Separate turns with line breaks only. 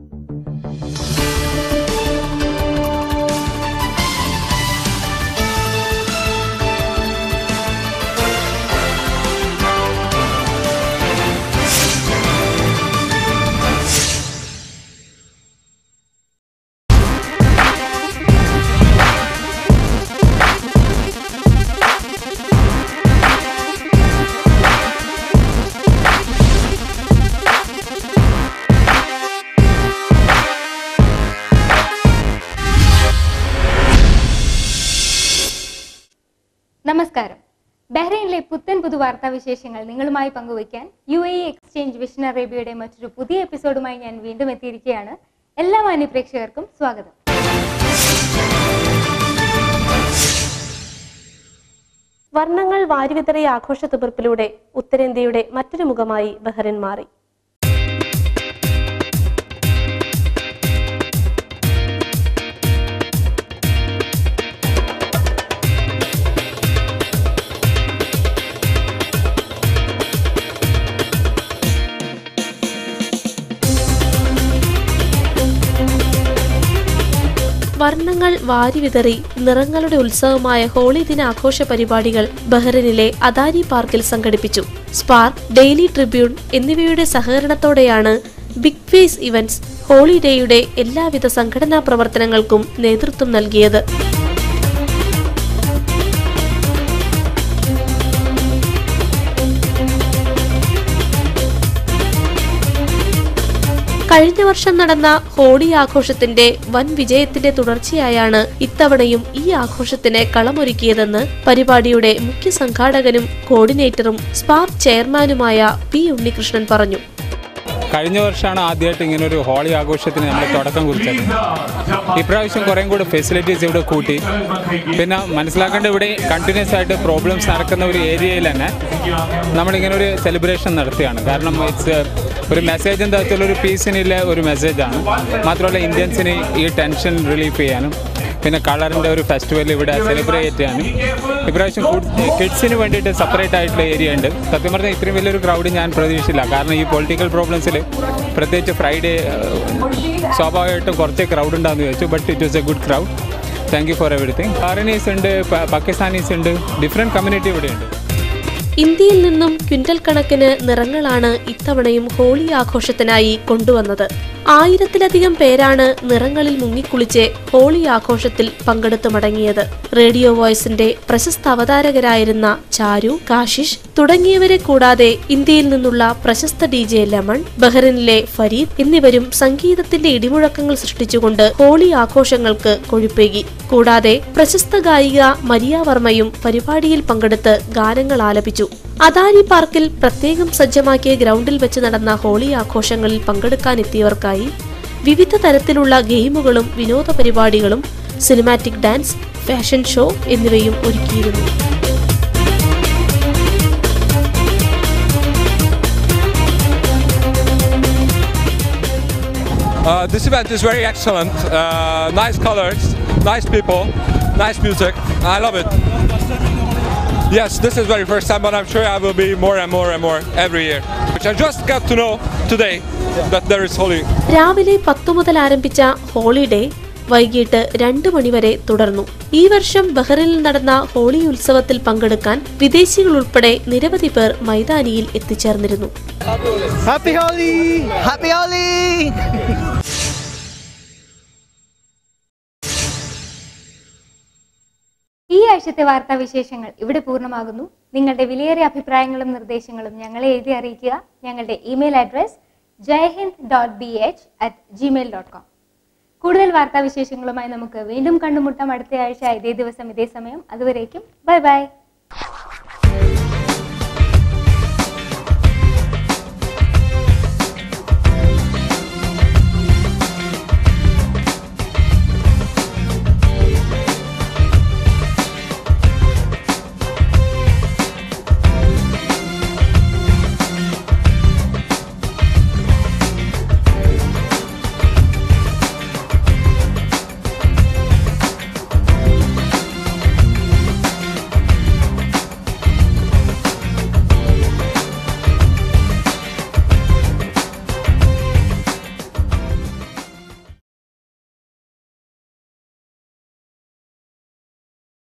നമസ്കാരം ബഹ്റൈനിലെ പുത്തൻ പുതു വാർത്താ വിശേഷങ്ങൾ നിങ്ങളുമായി പങ്കുവയ്ക്കാൻ യു എ എക്സ്ചേഞ്ച് വിഷൻ അറേബ്യയുടെ മറ്റൊരു പുതിയ എപ്പിസോഡുമായി ഞാൻ വീണ്ടും എത്തിയിരിക്കുകയാണ് എല്ലാ മാന്യ പ്രേക്ഷകർക്കും സ്വാഗതം
വർണ്ണങ്ങൾ വാരിവിതറിയ ആഘോഷ തുതിർപ്പിലൂടെ ഉത്തരേന്ത്യയുടെ മറ്റൊരു മുഖമായി ബഹ്റിൻ മാറി വർണ്ണങ്ങൾ വാരിവിതറി നിറങ്ങളുടെ ഉത്സവമായ ഹോളി ദിന ആഘോഷ പരിപാടികൾ ബഹ്റിനിലെ അദാരി പാർക്കിൽ സംഘടിപ്പിച്ചു സ്പാർക്ക് ഡെയിലി ട്രിബ്യൂൺ എന്നിവയുടെ സഹകരണത്തോടെയാണ് ബിഗ് ഫേസ് ഇവന്റ്സ് ഹോളി ഡേയുടെ എല്ലാവിധ സംഘടനാ പ്രവർത്തനങ്ങൾക്കും നേതൃത്വം നൽകിയത് കഴിഞ്ഞ വർഷം നടന്ന ഹോളി ആഘോഷത്തിന്റെ വൻ വിജയത്തിന്റെ തുടർച്ചയായാണ് ഇത്തവണയും ഈ ആഘോഷത്തിന് കളമൊരുക്കിയതെന്ന് പരിപാടിയുടെ മുഖ്യ സംഘാടകനും കോർഡിനേറ്ററും സ്പാർക്ക് ചെയർമാനുമായ പി ഉണ്ണികൃഷ്ണൻ പറഞ്ഞു
കഴിഞ്ഞ വർഷമാണ് ആദ്യമായിട്ട് ഇങ്ങനെ ഒരു ഹോളി ആഘോഷത്തിന് നമ്മൾ തുടക്കം കുറിച്ചത് ഇപ്രാവശ്യം കുറേം കൂടി ഫെസിലിറ്റീസ് ഇവിടെ കൂട്ടി പിന്നെ മനസ്സിലാക്കേണ്ട ഇവിടെ കണ്ടിന്യൂസ് ആയിട്ട് പ്രോബ്ലംസ് നടക്കുന്ന ഒരു ഏരിയയിൽ തന്നെ നമ്മളിങ്ങനെ ഒരു സെലിബ്രേഷൻ നടത്തുകയാണ് കാരണം ഇറ്റ്സ് ഒരു മെസ്സേജ് എന്താ വെച്ചാൽ ഒരു പീസിനുള്ള ഒരു മെസ്സേജാണ് മാത്രമല്ല ഇന്ത്യൻസിന് ഈ ടെൻഷൻ റിലീഫ് ചെയ്യാനും പിന്നെ കളറിൻ്റെ ഒരു ഫെസ്റ്റിവൽ ഇവിടെ സെലിബ്രേറ്റ് ചെയ്യാനും ഇപ്രാവശ്യം കിഡ്സിന് വേണ്ടിയിട്ട് സെപ്പറേറ്റ് ആയിട്ടുള്ള ഏരിയ ഉണ്ട് സത്യം പറഞ്ഞാൽ ഇത്രയും വലിയൊരു ക്രൗഡ് ഞാൻ പ്രതീക്ഷിച്ചില്ല കാരണം ഈ പൊളിറ്റിക്കൽ പ്രോബ്ലംസിൽ പ്രത്യേകിച്ച് ഫ്രൈഡേ സ്വാഭാവികമായിട്ടും കുറച്ച് ക്രൗഡ് ഉണ്ടാകുമെന്ന് ചോദിച്ചു but it was a good crowd thank you for everything foreigners ഉണ്ട് പ- പാകിസ്ഥാനീസ് ഉണ്ട് ഡിഫറെൻറ്റ് കമ്മ്യൂണിറ്റി ഇവിടെയുണ്ട്
ഇന്ത്യയിൽ നിന്നും ക്വിന്റൽ കണക്കിന് നിറങ്ങളാണ് ഇത്തവണയും ഹോളി ആഘോഷത്തിനായി കൊണ്ടുവന്നത് ആയിരത്തിലധികം പേരാണ് നിറങ്ങളിൽ മുങ്ങിക്കുളിച്ച് ഹോളി ആഘോഷത്തിൽ പങ്കെടുത്തു മടങ്ങിയത് റേഡിയോ വോയ്സിന്റെ പ്രശസ്ത അവതാരകരായിരുന്ന ചാരു കാശിഷ് തുടങ്ങിയവരെ കൂടാതെ ഇന്ത്യയിൽ നിന്നുള്ള പ്രശസ്ത ഡി ജെ ലെമൺ ബഹ്റിനിലെ ഫരീദ് എന്നിവരും സംഗീതത്തിന്റെ ഇടിമുഴക്കങ്ങൾ സൃഷ്ടിച്ചുകൊണ്ട് ഹോളി ആഘോഷങ്ങൾക്ക് കൊഴുപ്പേകി കൂടാതെ പ്രശസ്ത ഗായിക മരിയ വർമ്മയും പരിപാടിയിൽ പങ്കെടുത്ത് ഗാനങ്ങൾ ആലപിച്ചു അദാരി പാർക്കിൽ പ്രത്യേകം സജ്ജമാക്കിയ ഗ്രൗണ്ടിൽ വെച്ച് നടന്ന ഹോളി ആഘോഷങ്ങളിൽ പങ്കെടുക്കാനെത്തിയവർക്കായി വിവിധ തരത്തിലുള്ള ഗെയിമുകളും വിനോദ പരിപാടികളും സിനിമാറ്റിക് ഡാൻസ് ഫാഷൻ ഷോ എന്നിവയും ഒരുക്കിയിരുന്നു
Uh, this event is very excellent. Uh, nice colors, nice people, nice music. I love it. Yes, this is very first time, but I'm sure I will be more and more and more every year. Which I just got to know today that there is Holy.
രാവിലെ പത്തു മുതൽ ആരംഭിച്ച holiday വൈകിട്ട് രണ്ടു മണിവരെ തുടർന്നു ഈ വർഷം ബഹ്റിനിൽ നടന്ന ഹോളി ഉത്സവത്തിൽ പങ്കെടുക്കാൻ വിദേശികൾ ഉൾപ്പെടെ നിരവധി പേർ മൈതാനിയിൽ എത്തിച്ചേർന്നിരുന്നു
Happy Holi! Happy Holi!
ഈ ആഴ്ചത്തെ വാർത്താ വിശേഷങ്ങൾ ഇവിടെ പൂർണ്ണമാകുന്നു നിങ്ങളുടെ വിലയേറിയ അഭിപ്രായങ്ങളും നിർദ്ദേശങ്ങളും ഞങ്ങളെ എഴുതി അറിയിക്കുക ഞങ്ങളുടെ email address Jaihind dot B H at Gmail dot com കൂടുതൽ വാർത്താ വിശേഷങ്ങളുമായി നമുക്ക് വീണ്ടും കണ്ടുമുട്ടാം അടുത്ത ആഴ്ച ഇതേ ദിവസം ഇതേ സമയം അതുവരേക്കും ബൈ ബൈ